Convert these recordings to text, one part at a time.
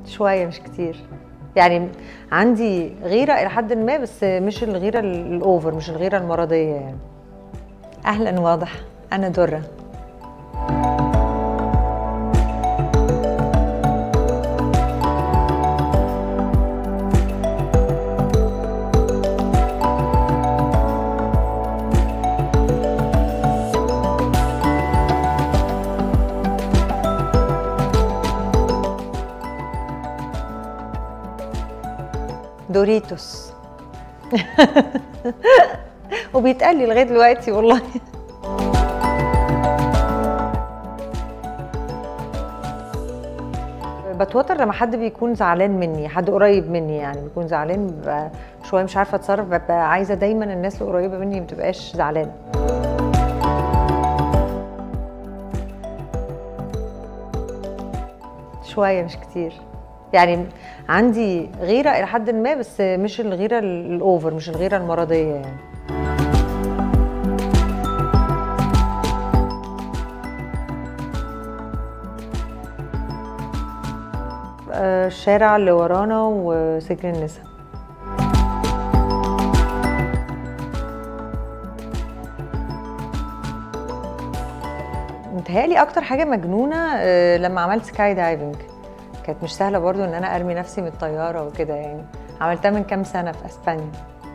شويه مش كتير يعني عندي غيره الى حد ما بس مش الغيره ال- الاوفر مش الغيره المرضيه يعني اهلا واضح انا دره دوريتوس وبيتقال لي لغايه دلوقتي والله بتوتر لما حد بيكون زعلان مني حد قريب مني يعني بيكون زعلان ببقى شويه مش عارفه اتصرف ببقى عايزه دايما الناس اللي قريبه مني ما تبقاش زعلانه شويه مش كتير يعني عندي غيره الى حد ما بس مش الغيره ال- الاوفر مش الغيره المرضيه يعني آه، الشارع اللي ورانا وسجن النساء متهيألي أكتر حاجة مجنونة آه، لما عملت سكاي دايفنج كانت مش سهلة برضو إن أنا أرمي نفسي من الطيارة وكده يعني عملتها من كام سنة في أسبانيا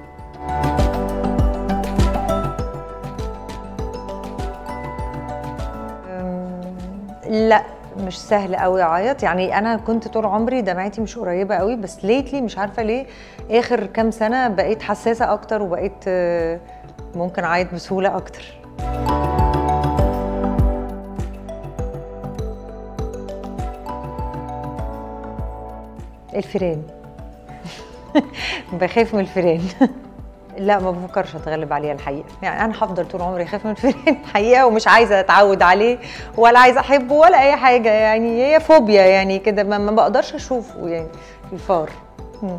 أم، لا مش سهل قوي اعيط يعني انا كنت طول عمري دمعتي مش قريبه قوي بس ليتلي مش عارفه ليه اخر كام سنه بقيت حساسه اكتر وبقيت آه، ممكن اعيط بسهوله اكتر الفيران بخاف من الفيران لا ما بفكرش اتغلب عليها الحقيقه يعني انا هفضل طول عمري اخاف من الفيران الحقيقه ومش عايزه اتعود عليه ولا عايزه احبه ولا اي حاجه يعني هي فوبيا يعني كده ما, ما بقدرش اشوفه يعني الفار مم.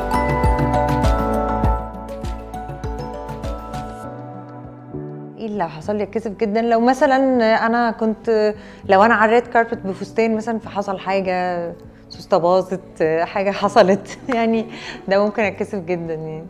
ايه اللي حصل لي اتكسف جدا لو مثلا انا كنت لو انا على الريد كاربت بفستان مثلا فحصل حاجه سوسته باظت حاجه حصلت يعني ده ممكن اتكسف جدا يعني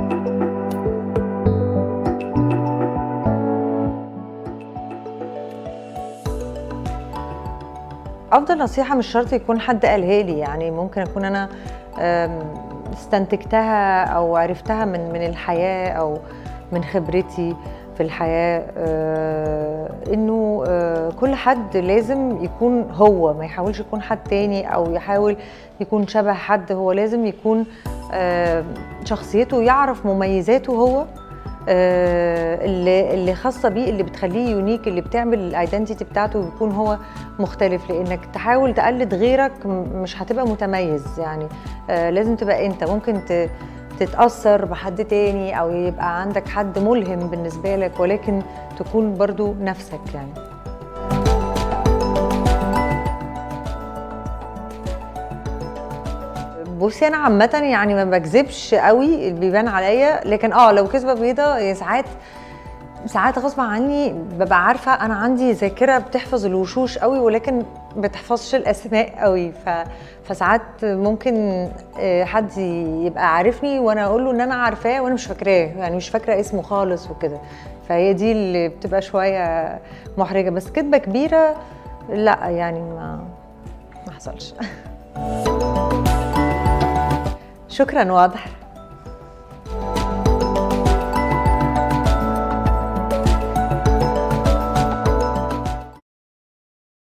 افضل نصيحه مش شرط يكون حد قالها لي يعني ممكن اكون انا أم، استنتجتها او عرفتها من من الحياه او من خبرتي في الحياه آه، انه آه، كل حد لازم يكون هو ما يحاولش يكون حد تاني او يحاول يكون شبه حد هو لازم يكون آه، شخصيته يعرف مميزاته هو آه، اللي اللي خاصه بيه اللي بتخليه يونيك اللي بتعمل الايدنتيتي بتاعته يكون هو مختلف لانك تحاول تقلد غيرك م- مش هتبقى متميز يعني آه، لازم تبقى انت ممكن ت- تتاثر بحد تاني او يبقى عندك حد ملهم بالنسبه لك ولكن تكون برضو نفسك يعني بصي انا عامه يعني ما بكذبش قوي اللي بيبان عليا لكن اه لو كذبه بيضه ساعات ساعات غصب عني ببقى عارفه انا عندي ذاكره بتحفظ الوشوش قوي ولكن ما بتحفظش الاسماء قوي ف... فساعات ممكن آه، حد يبقى عارفني وانا اقول له ان انا عارفاه وانا مش فاكراه يعني مش فاكره اسمه خالص وكده فهي دي اللي بتبقى شويه محرجه بس كذبه كبيره لا يعني ما ما حصلش شكرا واضح